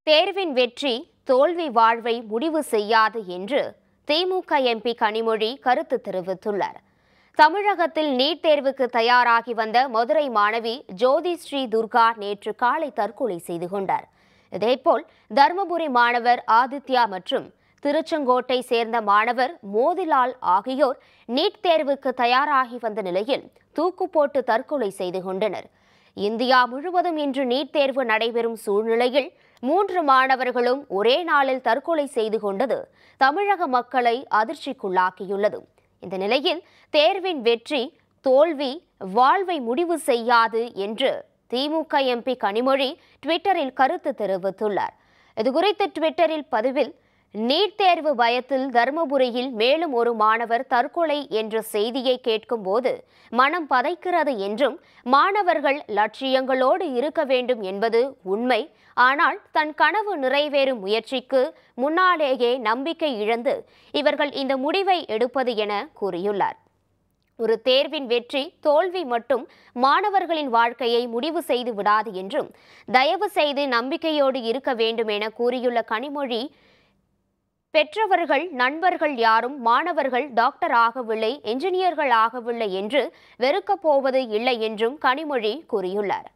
தேர்வின் வெற்றி தோல்வி வாழ்வை முடிவு செய்யாது என்று திமுக எம்பி கனிமொழி கருத்து தெரிவித்துள்ளார் தமிழகத்தில் நீட் தேர்வுக்கு தயாராகி வந்த மதுரை மாணவி ஜோதி ஸ்ரீ துர்கா நேற்று காலை தற்கொலை செய்து கொண்டார் இதேபோல் தருமபுரி மாணவர் ஆதித்யா மற்றும் திருச்செங்கோட்டை சேர்ந்த மாணவர் மோதிலால் ஆகியோர் நீட் தேர்வுக்கு தயாராகி வந்த நிலையில் தூக்கு போட்டு தற்கொலை செய்து கொண்டனர் இந்தியா முழுவதும் இன்று நீட் தேர்வு நடைபெறும் சூழ்நிலையில் மூன்று மாணவர்களும் ஒரே நாளில் தற்கொலை செய்து கொண்டது தமிழக மக்களை அதிர்ச்சிக்குள்ளாக்கியுள்ளது இந்த நிலையில் தேர்வின் வெற்றி தோல்வி வாழ்வை முடிவு செய்யாது என்று திமுக எம்பி கனிமொழி ட்விட்டரில் கருத்து தெரிவித்துள்ளார் இதுகுறித்து ட்விட்டரில் பதிவில் நீட் தேர்வு பயத்தில் தருமபுரியில் மேலும் ஒரு மாணவர் தற்கொலை என்ற செய்தியை கேட்கும்போது மனம் பதைக்கிறது என்றும் மாணவர்கள் லட்சியங்களோடு இருக்க வேண்டும் என்பது உண்மை ஆனால் தன் கனவு நிறைவேறும் முயற்சிக்கு முன்னாலேயே நம்பிக்கை இழந்து இவர்கள் இந்த முடிவை எடுப்பது என கூறியுள்ளார் ஒரு தேர்வின் வெற்றி தோல்வி மட்டும் மாணவர்களின் வாழ்க்கையை முடிவு செய்து விடாது என்றும் தயவு செய்து நம்பிக்கையோடு இருக்க வேண்டும் என கூறியுள்ள கனிமொழி பெற்றவர்கள் நண்பர்கள் யாரும் மாணவர்கள் டாக்டர் ஆகவில்லை என்ஜினியர்கள் ஆகவில்லை என்று வெறுக்கப் போவது இல்லை என்றும் கனிமொழி கூறியுள்ளார்